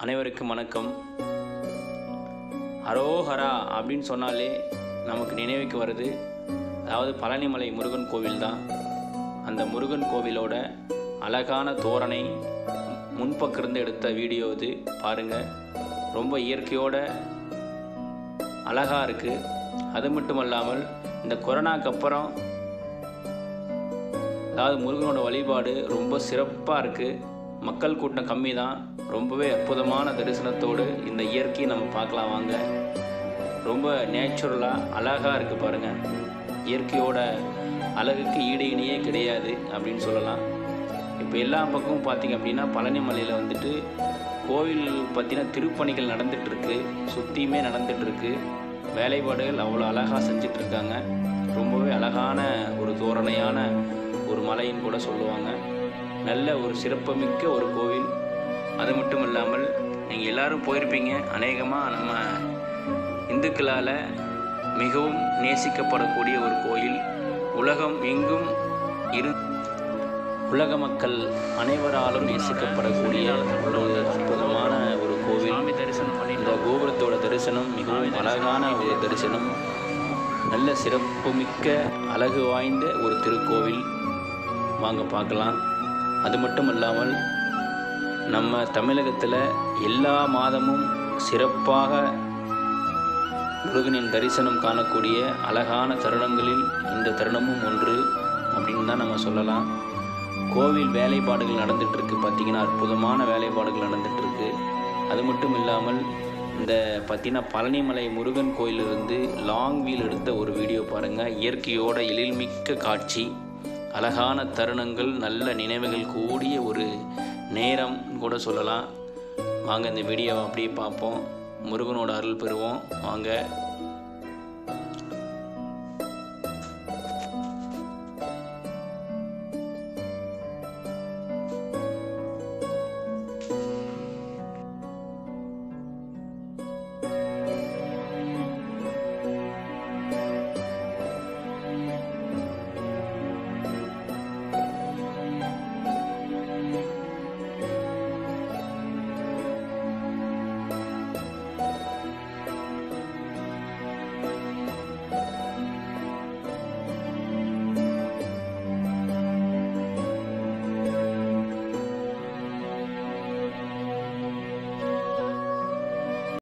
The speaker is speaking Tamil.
அனைவருக்கும் வணக்கம் அரோஹரா அப்படின்னு சொன்னாலே நமக்கு நினைவுக்கு வருது அதாவது பழனிமலை முருகன் கோவில் தான் அந்த முருகன் கோவிலோட அழகான தோரணை முன்பக்கம் இருந்து எடுத்த வீடியோ இது பாருங்கள் ரொம்ப இயற்கையோட அழகாக இருக்குது அது மட்டும் அல்லாமல் இந்த கொரோனாக்கு அப்புறம் அதாவது முருகனோட வழிபாடு ரொம்ப சிறப்பாக இருக்குது மக்கள் கூட்டம் கம்மி தான் ரொம்பவே அற்புதமான தரிசனத்தோடு இந்த இயற்கையை நம்ம பார்க்கலாம் வாங்க ரொம்ப நேச்சுரலாக அழகாக இருக்குது பாருங்கள் இயற்கையோட அழகுக்கு ஈடு இணையே கிடையாது அப்படின்னு சொல்லலாம் இப்போ எல்லா பக்கமும் பார்த்தீங்க அப்படின்னா பழனி மலையில் வந்துட்டு கோவில் பற்றின திருப்பணிகள் நடந்துகிட்ருக்கு சுற்றியுமே நடந்துகிட்ருக்கு வேலைப்பாடுகள் அவ்வளோ அழகாக செஞ்சிட்ருக்காங்க ரொம்பவே அழகான ஒரு தோரணையான ஒரு மலைன்னு கூட சொல்லுவாங்க நல்ல ஒரு சிறப்புமிக்க ஒரு கோவில் அது மட்டும் இல்லாமல் நீங்கள் எல்லாரும் போயிருப்பீங்க அநேகமாக நம்ம இந்துக்களால் மிகவும் நேசிக்கப்படக்கூடிய ஒரு கோயில் உலகம் எங்கும் இரு உலக மக்கள் அனைவராலும் நேசிக்கப்படக்கூடிய ஒரு அற்புதமான ஒரு கோவில் தரிசனம் பண்ணி இந்த கோபுரத்தோட தரிசனம் மிகவும் அழகான ஒரு தரிசனம் நல்ல சிறப்புமிக்க அழகு வாய்ந்த ஒரு திருக்கோவில் வாங்க பார்க்கலாம் அது மட்டும் இல்லாமல் நம்ம தமிழகத்தில் எல்லா மாதமும் சிறப்பாக முருகனின் தரிசனம் காணக்கூடிய அழகான தருணங்களில் இந்த தருணமும் ஒன்று அப்படின்னு தான் நம்ம சொல்லலாம் கோவில் வேலைப்பாடுகள் நடந்துகிட்ருக்கு பார்த்திங்கன்னா அற்புதமான வேலைப்பாடுகள் நடந்துகிட்ருக்கு அது மட்டும் இல்லாமல் இந்த பார்த்தீங்கன்னா பழனிமலை முருகன் கோயிலிருந்து லாங் வீல் எடுத்த ஒரு வீடியோ பாருங்கள் இயற்கையோட எழில்மிக்க காட்சி அழகான தருணங்கள் நல்ல நினைவுகள் கூடிய ஒரு நேரம் கூட சொல்லலாம் வாங்க இந்த வீடியோவை அப்படியே பார்ப்போம் முருகனோட அருள் பெறுவோம் வாங்க